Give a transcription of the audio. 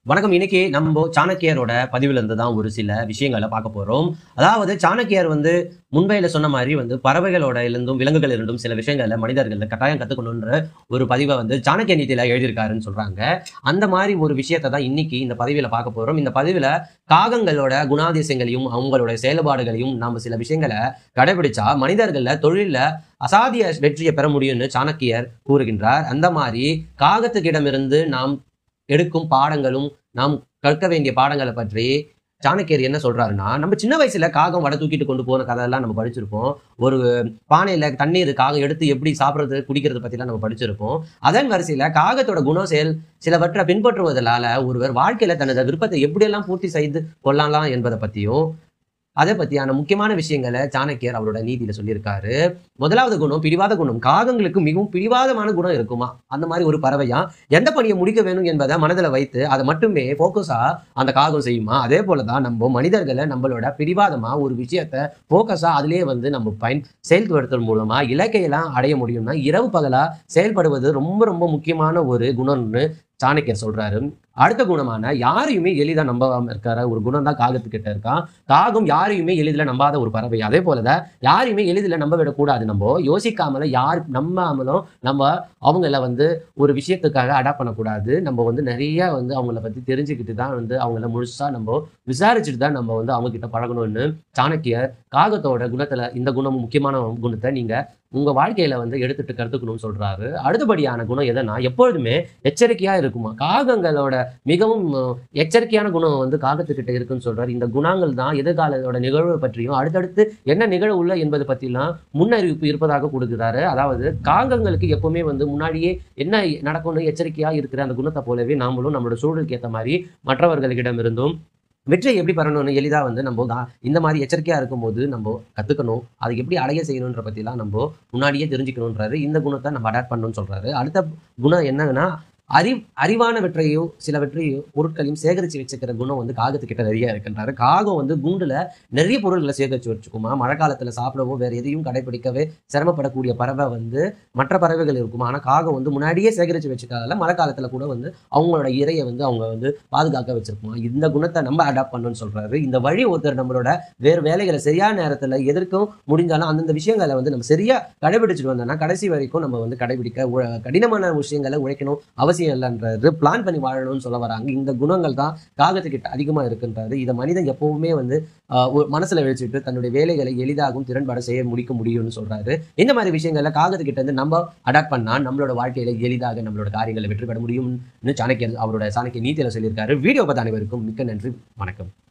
வணக்கம் இன்னைக்கு நம்ம சாணக்கியரோட பதிவுல இருந்து தான் ஒரு சில விஷயங்களை பார்க்க போறோம் அதாவது சாணக்கியர் வந்து முன்பையில சொன்ன மாதிரி வந்து பறவைகளோட இருந்தும் விலங்குகள் இருந்தும் சில விஷயங்களை மனிதர்கள் கட்டாயம் கத்துக்கணுன்ற ஒரு பதிவை வந்து சாணக்கிய நீதியில எழுதியிருக்காருன்னு சொல்றாங்க அந்த மாதிரி ஒரு விஷயத்தை தான் இன்னைக்கு இந்த பதிவில பார்க்க போறோம் இந்த பதிவுல காகங்களோட குணாதிசயங்களையும் அவங்களோட செயல்பாடுகளையும் நாம சில விஷயங்களை கடைபிடிச்சா மனிதர்கள்ல தொழில்ல அசாதிய வெற்றியை பெற முடியும்னு சாணக்கியர் கூறுகின்றார் அந்த மாதிரி காகத்துக்கிடமிருந்து நாம் எடுக்கும் பாடங்களும் நாம் கற்க வேண்டிய பாடங்களை பற்றி சாணக்கியர் என்ன சொல்றாருன்னா நம்ம சின்ன வயசுல காகம் வடை தூக்கிட்டு கொண்டு போன கதையெல்லாம் நம்ம படிச்சிருப்போம் ஒரு பானையில தண்ணீர் காகம் எடுத்து எப்படி சாப்பிடுறது குடிக்கிறது பத்திலாம் நம்ம படிச்சிருப்போம் அதன் வரிசையில காகத்தோட குணம் செயல் சிலவற்றை பின்பற்றுவதனால ஒருவர் வாழ்க்கையில தனது விருப்பத்தை எப்படியெல்லாம் பூர்த்தி செய்து கொள்ளலாம் என்பதை பத்தியும் அதை பத்தியான முக்கியமான விஷயங்களை சாணக்கியர் அவரோட நீதியில சொல்லியிருக்காரு முதலாவது குணம் பிடிவாத குணம் காகங்களுக்கு மிகவும் பிடிவாதமான குணம் இருக்குமா அந்த மாதிரி ஒரு பறவையா எந்த பணியை முடிக்க வேணும் என்பதை மனதில் வைத்து அதை மட்டுமே ஃபோக்கஸா அந்த காகம் செய்யுமா அதே போலதான் நம்ம மனிதர்களை நம்மளோட பிடிவாதமா ஒரு விஷயத்த ஃபோக்கஸா அதுலயே வந்து நம்ம பயன் செயல்படுத்துறது மூலமா இலக்கையெல்லாம் அடைய முடியும்னா இரவு பகலா செயல்படுவது ரொம்ப ரொம்ப முக்கியமான ஒரு குணம்னு சாணக்கியர் சொல்றாரு அடுத்த குணமான யாரையுமே எளிதா நம்பாம இருக்கிற ஒரு குணம் தான் காகத்துக்கிட்ட இருக்கான் காகம் யாரையுமே எளிதில் நம்பாத ஒரு பறவை அதே போலதான் யாரையுமே எளிதில் நம்ப விடக்கூடாது நம்ம யோசிக்காமல யார் நம்பாமலும் நம்ம அவங்கள வந்து ஒரு விஷயத்துக்காக அடாப்ட் பண்ணக்கூடாது நம்ம வந்து நிறைய வந்து அவங்கள பத்தி தெரிஞ்சுக்கிட்டு தான் வந்து அவங்கள முழுசா நம்ம விசாரிச்சுட்டு தான் நம்ம வந்து அவங்க கிட்ட பழகணும்னு சாணக்கியர் காகத்தோட குணத்துல இந்த குணம் முக்கியமான குணத்தை நீங்க உங்க வாழ்க்கையில வந்து எடுத்துட்டு கருத்துக்கணும்னு சொல்றாரு அடுத்தபடியான குணம் எதனா எப்பொழுதுமே எச்சரிக்கையா இருக்குமா காகங்களோட மிகவும் அஹ், எச்சரிக்கையான குணம் வந்து காகத்துக்கிட்ட இருக்குன்னு சொல்றாரு இந்த குணங்கள் தான் எதிர்காலத்தோட நிகழ்வு பற்றியும் அடுத்தடுத்து என்ன நிகழ உள்ள என்பது பற்றிலாம் முன்னறிவிப்பு இருப்பதாக கொடுக்குறாரு அதாவது காகங்களுக்கு எப்பவுமே வந்து முன்னாடியே என்ன நடக்கும்னு எச்சரிக்கையா இருக்கிற அந்த குணத்தை போலவே நாமளும் நம்மளோட சூழலுக்கு ஏற்ற மாதிரி மற்றவர்களிடம் இருந்தும் வெற்றியை எப்படி பெறணும்னு எளிதாக வந்து நம்ம கா- இந்த மாதிரி எச்சரிக்கையாக இருக்கும்போது நம்ம கற்றுக்கணும் அதை எப்படி அடைய செய்யணுன்ற பற்றிலாம் நம்ம முன்னாடியே தெரிஞ்சுக்கணுன்றாரு இந்த குணத்தை நம்ம அடாப்ட் பண்ணணும்னு சொல்றாரு அடுத்த குணம் என்னன்னா அறி அறிவானவற்றையோ சிலவற்றையோ பொருட்களையும் சேகரித்து வச்சுக்கிற குணம் வந்து காகத்துக்கிட்ட நிறைய இருக்குன்றாரு காகம் வந்து கூண்டுல நிறைய பொருட்களை சேகரித்து வச்சுக்குமா மழை காலத்துல சாப்பிடவோ வேற எதையும் கடைபிடிக்கவே சிரமப்படக்கூடிய பறவை வந்து மற்ற பறவைகள் இருக்குமா ஆனா காகம் வந்து முன்னாடியே சேகரித்து வச்சுக்காதால மழை காலத்துல கூட வந்து அவங்களோட இரையை வந்து அவங்க வந்து பாதுகாக்க வச்சிருக்குமா இந்த குணத்தை நம்ம அடாப்ட் பண்ணணும்னு சொல்றாரு இந்த வழி ஒருத்தர் நம்மளோட வேறு வேலைகளை சரியான நேரத்துல எதற்கும் முடிஞ்சாலும் அந்தந்த விஷயங்களை வந்து நம்ம சரியா கடைபிடிச்சிட்டு வந்தோம்னா கடைசி வரைக்கும் நம்ம வந்து கடைபிடிக்க உ- கடினமான விஷயங்களை உழைக்கணும் அவசியம் இல்லைன்றாரு பிளான் பண்ணி வாழணும்னு சொல்ல வராங்க இந்த குணங்கள் தான் காகத்துக்கிட்ட அதிகமா இருக்குன்றாரு இதை மனிதன் எப்பவுமே வந்து ஆஹ், ஒரு மனசுல வச்சுட்டு தன்னுடைய வேலைகளை எளிதாகவும் திறன்பட செய்ய முடிக்க முடியும்னு சொல்றாரு இந்த மாதிரி விஷயங்களை காகத்துக்கிட்ட இருந்து நம்ம அடாப்ட் பண்ணா நம்மளோட வாழ்க்கையில எளிதாக நம்மளோட காரியங்களை வெற்றி பெற முடியும்னு சாணக்கியர் அவரோட சாணக்கிய நீதியில சொல்லியிருக்காரு வீடியோ பார்த்த அனைவருக்கும் மிக்க நன்றி வணக்கம்